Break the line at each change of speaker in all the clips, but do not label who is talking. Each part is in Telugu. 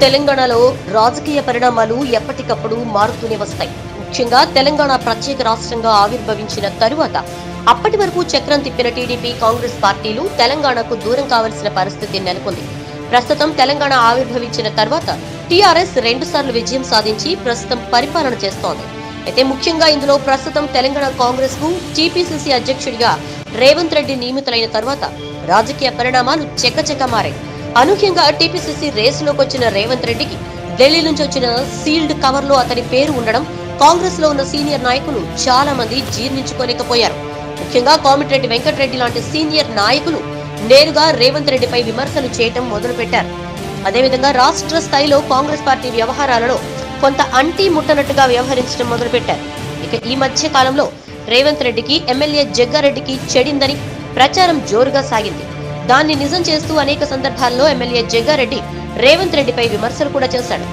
తెలంగాణలో రాజకీయ పరిణామాలు ఎప్పటికప్పుడు మారుతూనే వస్తాయి ముఖ్యంగా తెలంగాణ ప్రత్యేక రాష్ట్రంగా ఆవిర్భవించిన తరువాత అప్పటి వరకు చక్రం తిప్పిన టీడీపీ కాంగ్రెస్ పార్టీలు తెలంగాణకు దూరం కావలసిన పరిస్థితి నెలకొంది ప్రస్తుతం తెలంగాణ ఆవిర్భవించిన తర్వాత టీఆర్ఎస్ రెండుసార్లు విజయం సాధించి ప్రస్తుతం పరిపాలన చేస్తోంది అయితే ముఖ్యంగా ఇందులో ప్రస్తుతం తెలంగాణ కాంగ్రెస్ కు టీపీసీసీ అధ్యక్షుడిగా రేవంత్ రెడ్డి నియమితులైన తర్వాత రాజకీయ పరిణామాలు చెక్కచెక్క మారాయి అనూహ్యంగా టీపీసీసీ రేసులోకి వచ్చిన రేవంత్ రెడ్డికి ఢిల్లీ నుంచి వచ్చిన సీల్డ్ కవర్ లో అతని పేరు ఉండడం కాంగ్రెస్ లో ఉన్న సీనియర్ నాయకులు చాలా మంది జీర్ణించుకోలేకపోయారు ముఖ్యంగా కోమటిరెడ్డి వెంకటరెడ్డి లాంటి సీనియర్ నాయకులు నేరుగా రేవంత్ రెడ్డిపై విమర్శలు చేయటం మొదలుపెట్టారు అదేవిధంగా రాష్ట్ర స్థాయిలో కాంగ్రెస్ పార్టీ వ్యవహారాలలో కొంత అంటీ ముట్టనట్టుగా వ్యవహరించడం మొదలుపెట్టారు ఇక ఈ మధ్య కాలంలో రేవంత్ రెడ్డికి ఎమ్మెల్యే జగ్గారెడ్డికి చెడిందని ప్రచారం జోరుగా సాగింది దాన్ని నిజం చేస్తూ అనేక సందర్భాల్లో ఎమ్మెల్యే జగ్గారెడ్డి రేవంత్ రెడ్డిపై విమర్శలు కూడా చేశాడు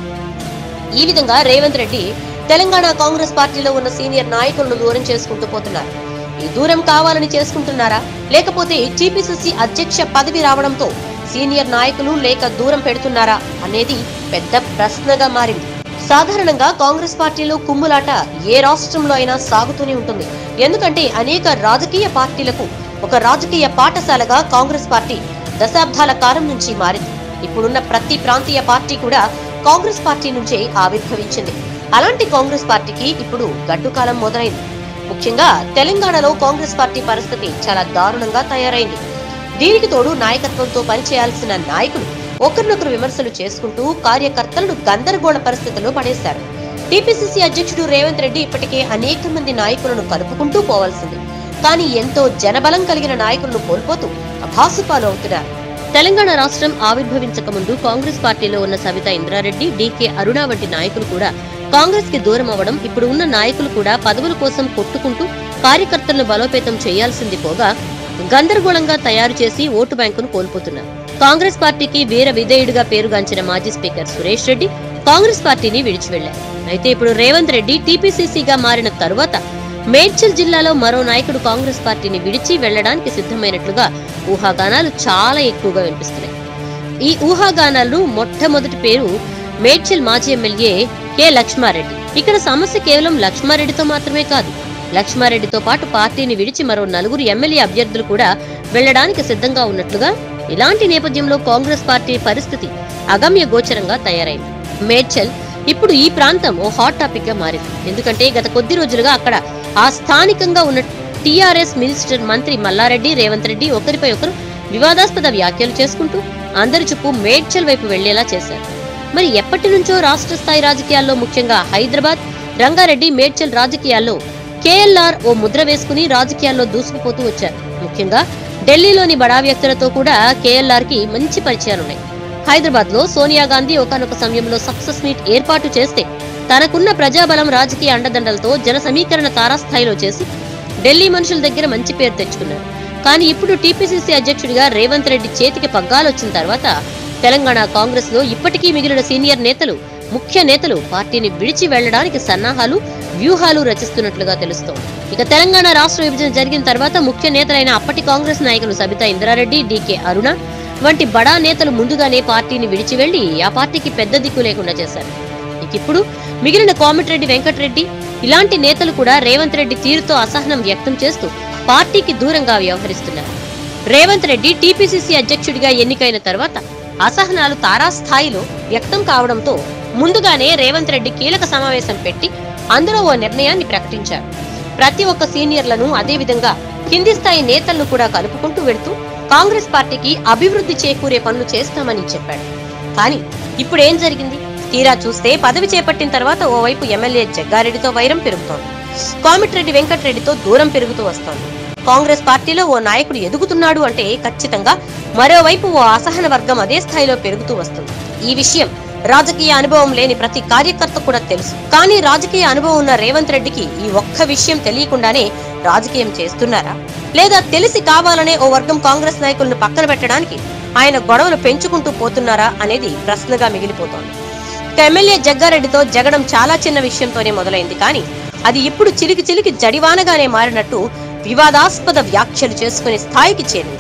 ఈ విధంగా రేవంత్ రెడ్డి తెలంగాణ కాంగ్రెస్ పార్టీలో ఉన్న సీనియర్ నాయకులను దూరం చేసుకుంటూ పోతున్నారు ఈ దూరం కావాలని చేసుకుంటున్నారా లేకపోతే టీపీసీసీ అధ్యక్ష పదవి రావడంతో సీనియర్ నాయకులు లేక దూరం పెడుతున్నారా అనేది పెద్ద ప్రశ్నగా మారింది సాధారణంగా కాంగ్రెస్ పార్టీలో కుమ్ములాట ఏ రాష్ట్రంలో అయినా సాగుతూనే ఉంటుంది ఎందుకంటే అనేక రాజకీయ పార్టీలకు ఒక రాజకీయ పాఠశాలగా కాంగ్రెస్ పార్టీ దశాబ్దాల కాలం నుంచి మారింది ఇప్పుడున్న ప్రతి ప్రాంతీయ పార్టీ కూడా కాంగ్రెస్ పార్టీ నుంచే ఆవిర్భవించింది అలాంటి కాంగ్రెస్ పార్టీకి ఇప్పుడు గడ్డు కాలం మొదలైంది ముఖ్యంగా తెలంగాణలో కాంగ్రెస్ పార్టీ పరిస్థితి చాలా దారుణంగా తయారైంది దీనికి తోడు నాయకత్వంతో పనిచేయాల్సిన నాయకులు ఒకరినొకరు విమర్శలు చేసుకుంటూ కార్యకర్తలను గందరగోళ పరిస్థితుల్లో పడేశారు టీపీసీసీ అధ్యక్షుడు రేవంత్ రెడ్డి ఇప్పటికే అనేక మంది నాయకులను కలుపుకుంటూ పోవాల్సింది కానీ ఎంతో జనబలం కలిగిన నాయకులను కోల్పోతూ అభాసుపాలు అవుతున్నారు తెలంగాణ రాష్ట్రం ఆవిర్భవించక ముందు కాంగ్రెస్ పార్టీలో ఉన్న సవితా ఇంద్రారెడ్డి డీకే అరుణ వంటి నాయకులు కూడా కాంగ్రెస్ కి దూరం అవ్వడం ఇప్పుడు ఉన్న నాయకులు కూడా పదవుల కోసం కొట్టుకుంటూ కార్యకర్తలను బలోపేతం చేయాల్సింది పోగా గందరగోళంగా తయారు చేసి ఓటు బ్యాంకును కోల్పోతున్నారు కాంగ్రెస్ పార్టీకి వీర విధేయుడిగా పేరుగాంచిన మాజీ స్పీకర్ సురేష్ రెడ్డి కాంగ్రెస్ పార్టీని విడిచి వెళ్లారు అయితే ఇప్పుడు రేవంత్ రెడ్డి టీపీసీసీగా మారిన తరువాత మేడ్చల్ జిల్లాలో మరో నాయకుడు కాంగ్రెస్ పార్టీని విడిచి వెళ్లడానికి సిద్ధమైనట్లుగా ఊహాగానాలు చాలా ఎక్కువగా వినిపిస్తున్నాయి ఈ ఊహాగానాలు మొట్టమొదటి పేరు మేడ్చల్ మాజీ ఎమ్మెల్యే కె లక్ష్మారెడ్డి ఇక్కడ సమస్య కేవలం లక్ష్మారెడ్డితో మాత్రమే కాదు లక్ష్మారెడ్డితో పాటు పార్టీని విడిచి మరో నలుగురు ఎమ్మెల్యే అభ్యర్థులు కూడా వెళ్లడానికి సిద్ధంగా ఉన్నట్లుగా ఇలాంటి నేపథ్యంలో కాంగ్రెస్ పార్టీ పరిస్థితి అగమ్య గోచరంగా తయారైంది మేడ్చల్ ఇప్పుడు ఈ ప్రాంతం ఓ హాట్ టాపిక్ గా మారింది ఎందుకంటే గత కొద్ది రోజులుగా అక్కడ ఆ స్థానికంగా ఉన్న టీఆర్ఎస్ మినిస్టర్ మంత్రి మల్లారెడ్డి రేవంత్ రెడ్డి ఒకరిపై ఒకరు వివాదాస్పద వ్యాఖ్యలు చేసుకుంటూ అందరి చూపు మేడ్చల్ వైపు వెళ్లేలా చేశారు మరి ఎప్పటి నుంచో రాష్ట్ర స్థాయి రాజకీయాల్లో ముఖ్యంగా హైదరాబాద్ రంగారెడ్డి మేడ్చల్ రాజకీయాల్లో కేఎల్ఆర్ ఓ ముద్ర వేసుకుని రాజకీయాల్లో దూసుకుపోతూ వచ్చారు ముఖ్యంగా ఢిల్లీలోని బడా వ్యక్తులతో కూడా కేఎల్ఆర్ కి మంచి పరిచయాలున్నాయి హైదరాబాద్ లో సోనియా గాంధీ ఒకనొక సమయంలో సక్సెస్ మీట్ ఏర్పాటు చేస్తే తనకున్న ప్రజాబలం రాజకీయ అండదండలతో జన సమీకరణ తారాస్థాయిలో చేసి ఢిల్లీ మనుషుల దగ్గర మంచి పేరు తెచ్చుకున్నారు కానీ ఇప్పుడు టీపీసీసీ అధ్యక్షుడిగా రేవంత్ రెడ్డి చేతికి పగ్గాలొచ్చిన తర్వాత తెలంగాణ కాంగ్రెస్ లో ఇప్పటికీ మిగిలిన సీనియర్ నేతలు ముఖ్య నేతలు పార్టీని విడిచి వెళ్లడానికి సన్నాహాలు వ్యూహాలు రచిస్తున్నట్లుగా తెలుస్తోంది ఇక తెలంగాణ రాష్ట్ర విభజన జరిగిన తర్వాత ముఖ్య నేతలైన అప్పటి కాంగ్రెస్ నాయకులు సబితా ఇంద్రారెడ్డి డీకే అరుణ వంటి బడా నేతలు ముందుగానే పార్టీని విడిచి వెళ్లి ఆ పార్టీకి పెద్ద దిక్కు లేకుండా చేశారు ఇక ఇప్పుడు మిగిలిన కోమటిరెడ్డి వెంకటరెడ్డి ఇలాంటి నేతలు కూడా రేవంత్ రెడ్డి తీరుతో అసహనం వ్యక్తం చేస్తూ పార్టీకి దూరంగా వ్యవహరిస్తున్నారు రేవంత్ రెడ్డి టీపీసీసీ అధ్యక్షుడిగా ఎన్నికైన తర్వాత అసహనాలు తారాస్థాయిలో వ్యక్తం కావడంతో ముందుగానే రేవంత్ రెడ్డి కీలక సమావేశం పెట్టి అందులో ఓ నిర్ణయాన్ని ప్రకటించారు ప్రతి ఒక్క సీనియర్లను అదేవిధంగా కింది స్థాయి నేతలను కూడా కలుపుకుంటూ వెళ్తూ కాంగ్రెస్ పార్టీకి అభివృద్ధి చేకూరే పనులు చేస్తామని చెప్పాడు కానీ ఇప్పుడు ఏం జరిగింది తీరా చూస్తే పదవి చేపట్టిన తర్వాత ఓవైపు ఎమ్మెల్యే జగ్గారెడ్డితో వైరం పెరుగుతోంది కోమటిరెడ్డి వెంకటరెడ్డితో దూరం పెరుగుతూ వస్తోంది కాంగ్రెస్ పార్టీలో ఓ నాయకుడు ఎదుగుతున్నాడు అంటే ఖచ్చితంగా మరోవైపు ఓ అసహన వర్గం అదే స్థాయిలో పెరుగుతూ వస్తుంది ఈ విషయం రాజకీయ అనుభవం లేని ప్రతి కార్యకర్త కూడా తెలుసు కానీ రాజకీయ అనుభవం ఉన్న రేవంత్ రెడ్డికి ఈ ఒక్క విషయం తెలియకుండానే రాజకీయం చేస్తున్నారా లేదా తెలిసి కావాలనే ఓ వర్గం కాంగ్రెస్ నాయకులను పక్కన పెట్టడానికి ఆయన గొడవలు పెంచుకుంటూ పోతున్నారా అనేది ప్రశ్నగా మిగిలిపోతోంది ఇక ఎమ్మెల్యే జగ్గారెడ్డితో జగడం చాలా చిన్న విషయంతోనే మొదలైంది కానీ అది ఇప్పుడు చిలికి చిలికి జడివానగానే మారినట్టు వివాదాస్పద వ్యాఖ్యలు చేసుకునే స్థాయికి చేరింది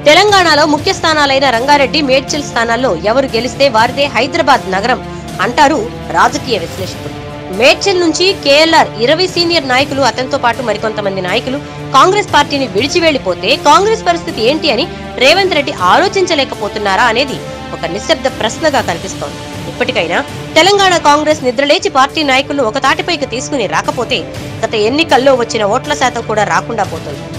తెలంగాణలో ముఖ్య స్థానాలైన రంగారెడ్డి మేడ్చల్ స్థానాల్లో ఎవరు గెలిస్తే వారిదే హైదరాబాద్ నగరం అంటారు రాజకీయ విశ్లేషకులు మేడ్చల్ నుంచి కేఎల్ఆర్ ఇరవై సీనియర్ నాయకులు అతనితో పాటు మరికొంతమంది నాయకులు కాంగ్రెస్ పార్టీని విడిచి వెళ్లిపోతే కాంగ్రెస్ పరిస్థితి ఏంటి అని రేవంత్ రెడ్డి ఆలోచించలేకపోతున్నారా అనేది ఒక నిశ్శబ్ద ప్రశ్నగా కనిపిస్తోంది ఇప్పటికైనా తెలంగాణ కాంగ్రెస్ నిద్రలేచి పార్టీ నాయకులను ఒక తాటిపైకి తీసుకుని రాకపోతే గత ఎన్నికల్లో వచ్చిన ఓట్ల శాతం కూడా రాకుండా పోతుంది